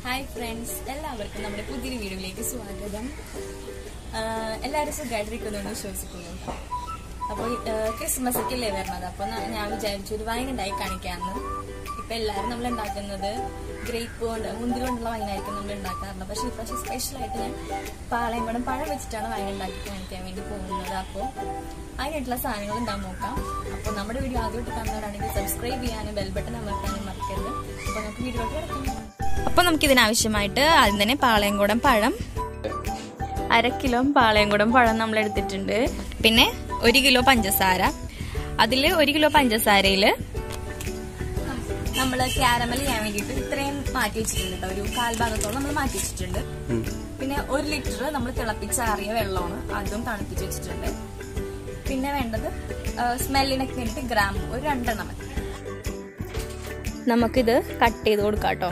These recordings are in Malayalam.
ഹായ് ഫ്രണ്ട്സ് എല്ലാവർക്കും നമ്മുടെ പുതിയൊരു വീഡിയോയിലേക്ക് സ്വാഗതം ആഹ് എല്ലാവരും സുഖമായിട്ടിരിക്കുന്നുണ്ട് വിശ്വസിക്കുന്നു അപ്പോൾ ക്രിസ്മസ് ഒക്കെ അല്ലേ വരണത് അപ്പോൾ ഞാൻ വിചാരിച്ചു ഒരു വൈൻ ഉണ്ടായി കാണിക്കാമെന്ന് ഇപ്പൊ എല്ലാവരും നമ്മൾ ഉണ്ടാക്കുന്നത് ഗ്രേപ്പ് കൊണ്ട് മുന്തിരി കൊണ്ടുള്ള വൈനായിരിക്കും നമ്മൾ ഉണ്ടാക്കാറുള്ളത് പക്ഷേ ഇപ്രാവശ്യം സ്പെഷ്യൽ ആയിട്ട് ഞാൻ പാളയംകുടം പഴം വെച്ചിട്ടാണ് വൈൻ ഉണ്ടാക്കി കാണിക്കാൻ വേണ്ടി പോകുന്നത് അപ്പോൾ അതിനായിട്ടുള്ള സാധനങ്ങൾ ഉണ്ടാകാൻ നോക്കാം അപ്പോൾ നമ്മുടെ വീഡിയോ ആദ്യമായിട്ട് കാണുന്നവരാണെങ്കിൽ സബ്സ്ക്രൈബ് ചെയ്യാനും ബെൽ ബട്ടൺ അമർത്താനും മറക്കരുത് അപ്പോൾ നമുക്ക് വീഡിയോയിലോട്ട് കിടക്കാം അപ്പോൾ നമുക്ക് ഇതിനാവശ്യമായിട്ട് ആദ്യം തന്നെ പാളയംകുടം പഴം അര കിലോ പാളയംകുടം പഴം നമ്മൾ എടുത്തിട്ടുണ്ട് പിന്നെ ഒരു കിലോ പഞ്ചസാര അതിൽ ഒരു കിലോ പഞ്ചസാരയിൽ നമ്മൾ ക്യാരമൽ ചെയ്യാൻ വേണ്ടിയിട്ട് ഇത്രയും മാറ്റി വെച്ചിട്ടുണ്ട് കേട്ടോ ഒരു കാൽ ഭാഗത്തോളം നമ്മൾ മാറ്റി വെച്ചിട്ടുണ്ട് പിന്നെ ഒരു ലിറ്റർ നമ്മൾ തിളപ്പിച്ചാറിയ വെള്ളമാണ് അതും തണുപ്പിച്ച് വെച്ചിട്ടുണ്ട് പിന്നെ വേണ്ടത് സ്മെല്ലിനൊക്കെ വേണ്ടിയിട്ട് ഗ്രാം ഒരു രണ്ടെണ്ണം മതി നമുക്കിത് കട്ട് ചെയ്ത് കൊടുക്കാം കേട്ടോ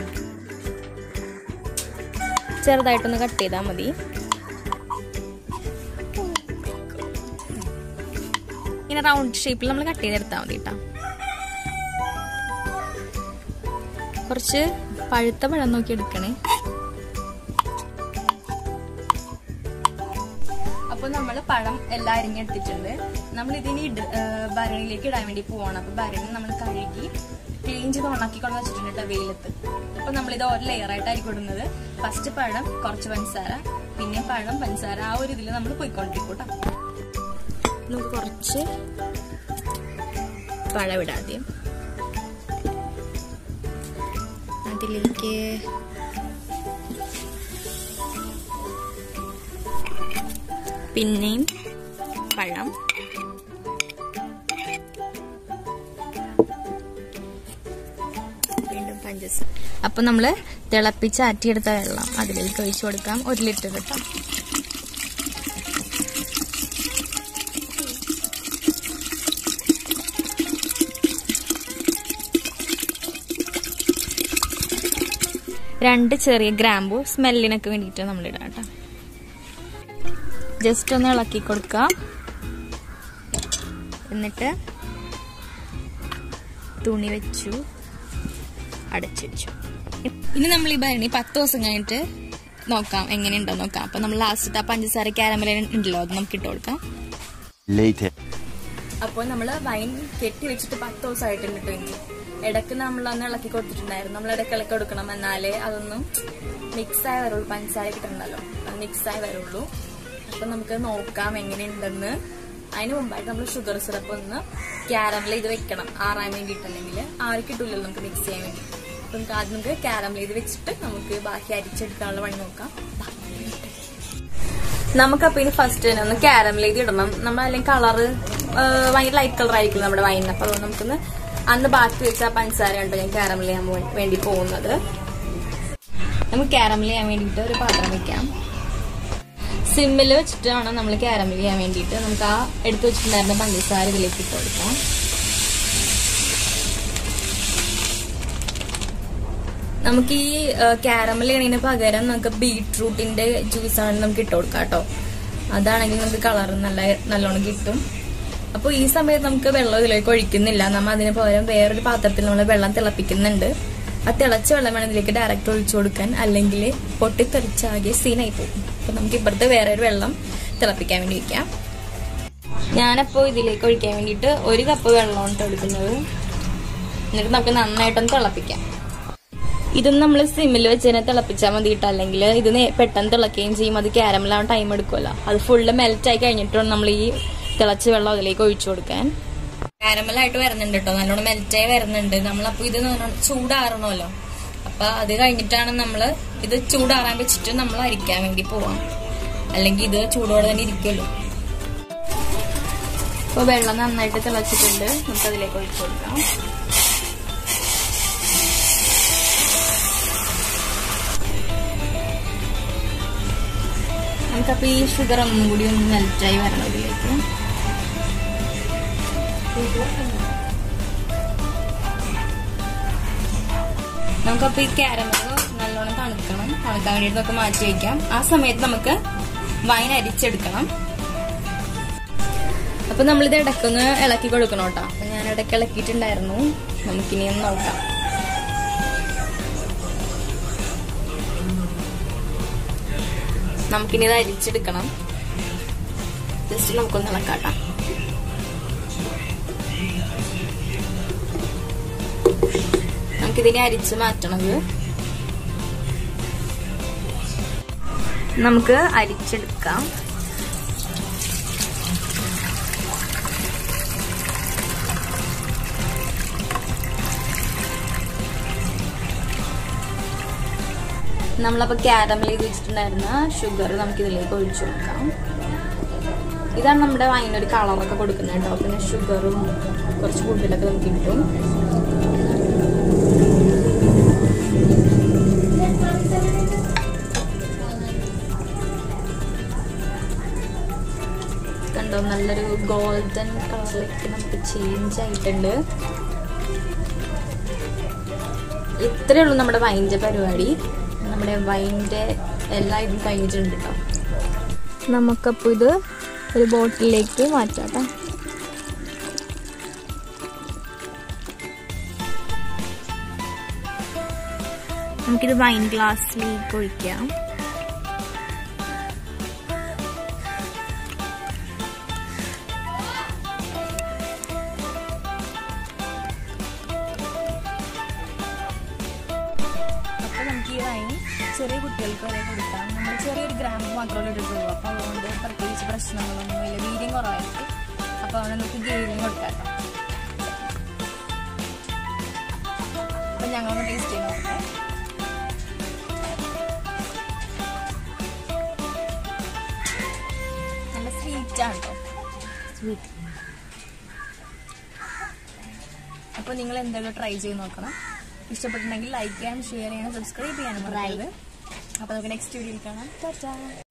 ചെറുതായിട്ടൊന്ന് കട്ട് ചെയ്താൽ മതി ഇങ്ങനെ റൗണ്ട് ഷേപ്പിൽ നമ്മൾ കട്ട് ചെയ്തെടുത്താൽ മതി കേട്ടോ കുറച്ച് പഴുത്ത പഴം നോക്കി എടുക്കണേ അപ്പൊ നമ്മൾ പഴം എല്ലാം അരിഞ്ഞെടുത്തിട്ടുണ്ട് നമ്മൾ ഇതിന് ഇട ഭരണിയിലേക്ക് ഇടാൻ വേണ്ടി പോവാണ് അപ്പൊ ഭരണി നമ്മൾ കഴുകി ക്ലീൻ ചെയ്ത് ഉണക്കിക്കൊണ്ട് വെച്ചിട്ടുണ്ട് കേട്ടോ വെയിലത്ത് അപ്പൊ നമ്മൾ ഇത് ഓരോ ലെയർ ആയിട്ടായിരിക്കും ഇടുന്നത് ഫസ്റ്റ് പഴം കുറച്ച് പഞ്ചസാര പിന്നെ പഴം പഞ്ചസാര ആ ഒരു ഇതിൽ നമ്മൾ പോയിക്കൊണ്ടിരിക്കും കേട്ടോ നമുക്ക് കുറച്ച് പഴം ഇടാം ആദ്യം അതിലേക്ക് പിന്നെയും പഴം വീണ്ടും പഞ്ചസാര അപ്പൊ നമ്മള് തിളപ്പിച്ച് ആറ്റിയെടുത്ത വെള്ളം അതിലേക്ക് ഒഴിച്ചു കൊടുക്കാം ഒരു ലിറ്റർ കിട്ടാം രണ്ട് ചെറിയ ഗ്രാമ്പു സ്മെല്ലിനൊക്കെ വേണ്ടിയിട്ട് നമ്മൾ ഇടാം കേട്ടോ ജസ്റ്റ് ഒന്ന് ഇളക്കി കൊടുക്കാം എന്നിട്ട് തുണി വെച്ചു അടച്ചു വെച്ചു ഇനി നമ്മൾ ഈ ഭരണി പത്ത് ദിവസം കഴിഞ്ഞിട്ട് നോക്കാം എങ്ങനെയുണ്ടോ നോക്കാം അപ്പൊ നമ്മൾ ലാസ്റ്റ് ആ പഞ്ചസാര ക്യാരമല ഉണ്ടല്ലോ അത് നമുക്ക് ഇട്ട് കൊടുക്കാം Later. അപ്പോൾ നമ്മൾ വൈൻ കെട്ടി വെച്ചിട്ട് പത്ത് ദിവസമായിട്ടുണ്ട് കേട്ടോ ഇനി ഇടയ്ക്ക് നമ്മൾ അന്ന് ഇളക്കി കൊടുത്തിട്ടുണ്ടായിരുന്നു നമ്മൾ ഇടയ്ക്ക് ഇളക്കി കൊടുക്കണം എന്നാലേ അതൊന്നും മിക്സ് ആയി വരുള്ളൂ പഞ്ചസാര കിട്ടണ്ടല്ലോ അത് മിക്സ് ആയി വരുള്ളൂ അപ്പൊ നമുക്ക് നോക്കാം എങ്ങനെയുണ്ടെന്ന് അതിന് മുമ്പായിട്ട് നമ്മൾ ഷുഗർ സിറപ്പ് ഒന്ന് ക്യാരമൽ ഇത് വെക്കണം ആറാൻ വേണ്ടിയിട്ടുണ്ടെങ്കിൽ ആറ് കിട്ടൂലല്ലോ നമുക്ക് മിക്സ് ചെയ്യാൻ വേണ്ടി അപ്പൊ നമുക്ക് ആദ്യം നമുക്ക് ക്യാരമൽ ഇത് വെച്ചിട്ട് നമുക്ക് ബാക്കി അരിച്ചെടുക്കാനുള്ള പണി നോക്കാം ദാ. നമുക്കപ്പൊ ഇനി ഫസ്റ്റ് തന്നെ ഒന്ന് ക്യാരമൽ ഇത് ഇടണം നമ്മൾ അല്ലെങ്കിൽ കളറ് ഭയങ്കര ലൈറ്റ് കളർ ആയിരിക്കും നമ്മുടെ വൈനിന് അപ്പൊ അതുകൊണ്ട് നമുക്കൊന്ന് അന്ന് ബാക്കി വെച്ച ആ പഞ്ചസാര ഉണ്ട് ഞാൻ ക്യാരമൽ ചെയ്യാൻ വേ- വേണ്ടി പോകുന്നത് നമുക്ക് ക്യാരമൽ ചെയ്യാൻ വേണ്ടിയിട്ട് ഒരു പാത്രം വെക്കാം സിമ്മിൽ വെച്ചിട്ട് വേണം നമ്മൾ ക്യാരമൽ ചെയ്യാൻ വേണ്ടിയിട്ട് നമുക്ക് ആ എടുത്തു വെച്ചിട്ടുണ്ടായിരുന്ന പഞ്ചസാര ഇതിലേക്ക് ഇട്ട് കൊടുക്കാം നമുക്ക് ഈ ക്യാരമൽ ചെയ്യണതിന് പകരം നമുക്ക് ബീട്രൂട്ടിന്റെ ജ്യൂസാണ് നമുക്ക് ഇട്ട് കൊടുക്കാം കേട്ടോ അതാണെങ്കിൽ നമുക്ക് കളർ നല്ല നല്ലോണം കിട്ടും അപ്പോൾ ഈ സമയത്ത് നമുക്ക് വെള്ളം ഇതിലേക്ക് ഒഴിക്കുന്നില്ല നമ്മൾ അതിന് പകരം വേറൊരു പാത്രത്തിൽ നമ്മൾ വെള്ളം തിളപ്പിക്കുന്നുണ്ട് ആ തിളച്ച വെള്ളം വേണം ഇതിലേക്ക് ഡയറക്റ്റ് ഒഴിച്ചു കൊടുക്കാൻ അല്ലെങ്കിൽ പൊട്ടിത്തെറിച്ചാകെ സീനായി പോകും അപ്പൊ നമുക്ക് ഇപ്പുറത്ത് വേറെ ഒരു വെള്ളം തിളപ്പിക്കാൻ വേണ്ടി വെക്കാം ഞാനപ്പോ ഇതിലേക്ക് ഒഴിക്കാൻ വേണ്ടിയിട്ട് ഒരു കപ്പ് വെള്ളമാണ് ട്ടോ എടുക്കുന്നത് എന്നിട്ട് നമുക്ക് നന്നായിട്ടൊന്ന് തിളപ്പിക്കാം ഇതൊന്നും നമ്മൾ സിമ്മിൽ വെച്ച് തന്നെ തിളപ്പിച്ചാൽ മതി കേട്ടോ അല്ലെങ്കിൽ ഇത് നേ- പെട്ടെന്ന് തിളക്കുകയും ചെയ്യും അത് ക്യാരമലാവാൻ ടൈം എടുക്കുമല്ലോ അത് ഫുള്ള് മെൽറ്റ് ആയി കഴിഞ്ഞിട്ടാണ് നമ്മൾ ഈ തിളച്ച വെള്ളം അതിലേക്ക് ഒഴിച്ചു കൊടുക്കാൻ കാരമലായിട്ട് വരുന്നുണ്ട് കേട്ടോ നല്ലോണം മെൽറ്റ് ആയി വരുന്നുണ്ട് നമ്മളപ്പോ ഇത് നല്ലോണം ചൂടാറണമല്ലോ അപ്പൊ അത് കഴിഞ്ഞിട്ടാണ് നമ്മൾ ഇത് ചൂടാറാൻ വെച്ചിട്ട് നമ്മൾ അരിക്കാൻ വേണ്ടി പോവാം അല്ലെങ്കിൽ ഇത് ചൂടോടെ തന്നെ ഇരിക്കുമല്ലോ ഇപ്പൊ വെള്ളം നന്നായിട്ട് തിളച്ചിട്ടുണ്ട് നമുക്ക് അതിലേക്ക് ഒഴിച്ചു കൊടുക്കാം നമുക്കപ്പോ ഈ ഷുഗർ ഒന്നും കൂടി ഒന്ന് മെൽറ്റായി വരണം ഇതിലേക്ക് നമുക്കപ്പോ ഈ കാരമൽ നല്ലോണം തണുക്കണം തണുക്കാൻ വേണ്ടിയിട്ട് നമുക്ക് മാറ്റി വയ്ക്കാം ആ സമയത്ത് നമുക്ക് വൈൻ അരിച്ചെടുക്കണം അപ്പൊ നമ്മളിത് ഇടയ്ക്കൊന്ന് ഇളക്കി കൊടുക്കണം കേട്ടോ അപ്പൊ ഞാൻ ഇടയ്ക്ക് ഇളക്കിയിട്ടുണ്ടായിരുന്നു നമുക്കിനി ഒന്ന് നോക്കാം നമുക്കിനി ഇത് അരിച്ചെടുക്കണം ജസ്റ്റ് നമുക്കൊന്ന് ഇളക്കാട്ടാം നമുക്കിതിനെ അരിച്ച് മാറ്റണത് നമുക്ക് അരിച്ചെടുക്കാം നമ്മളപ്പോൾ ക്യാരമൽ ചെയ്ത് വെച്ചിട്ടുണ്ടായിരുന്ന ഷുഗർ നമുക്ക് ഇതിലേക്ക് ഒഴിച്ചു കൊടുക്കാം ഇതാണ് നമ്മുടെ വൈനൊരു കളറൊക്കെ കൊടുക്കുന്നത് കേട്ടോ പിന്നെ ഷുഗറും കുറച്ച് കൂടുതലൊക്കെ നമുക്ക് കിട്ടും കണ്ടോ നല്ലൊരു ഗോൾഡൻ കളറിലേക്ക് നമുക്ക് ചേഞ്ച് ആയിട്ടുണ്ട് ഇത്രയേ ഉള്ളൂ നമ്മുടെ വൈൻ്റെ പരിപാടി നമ്മുടെ വൈൻ്റെ എല്ലാ ഇതും കഴിഞ്ഞിട്ടുണ്ട് കേട്ടോ നമുക്കപ്പോൾ ഇത് ഒരു ബോട്ടിലേക്ക് മാറ്റാം കേട്ടോ നമുക്കിത് വൈൻ ഗ്ലാസ്സിലേക്ക് ഒഴിക്കാം അപ്പോൾ നമുക്ക് ഈ വൈൻ ചെറിയ കുട്ടികൾക്ക് വരെ കൊടുക്കാം നമ്മൾ ചെറിയൊരു ഗ്രാം മാത്രമേ എടുക്കുള്ളൂ അപ്പോൾ അതുകൊണ്ട് പ്രത്യേകിച്ച് പ്രശ്നങ്ങളൊന്നും ഇല്ല വീര്യം കുറവായിരിക്കും അപ്പോൾ അവിടെ നമുക്ക് ഗെയിലിംഗ് കൊടുക്കാം കേട്ടോ അപ്പം ഞങ്ങളൊന്ന് ടേസ്റ്റ് ചെയ്ത് നോക്കട്ടെ നല്ല സ്വീറ്റ് ആണ് കേട്ടോ സ്വീറ്റ് അപ്പോൾ നിങ്ങൾ എന്തായാലും ട്രൈ ചെയ്ത് നോക്കണം ഇഷ്ടപ്പെട്ടിട്ടുണ്ടെങ്കിൽ ലൈക്ക് ചെയ്യാനും ഷെയർ ചെയ്യാനും സബ്സ്ക്രൈബ് ചെയ്യാനും മറക്കരുത് അപ്പോൾ നമുക്ക് നെക്സ്റ്റ് വീഡിയോയിൽ കാണാം ടാറ്റാ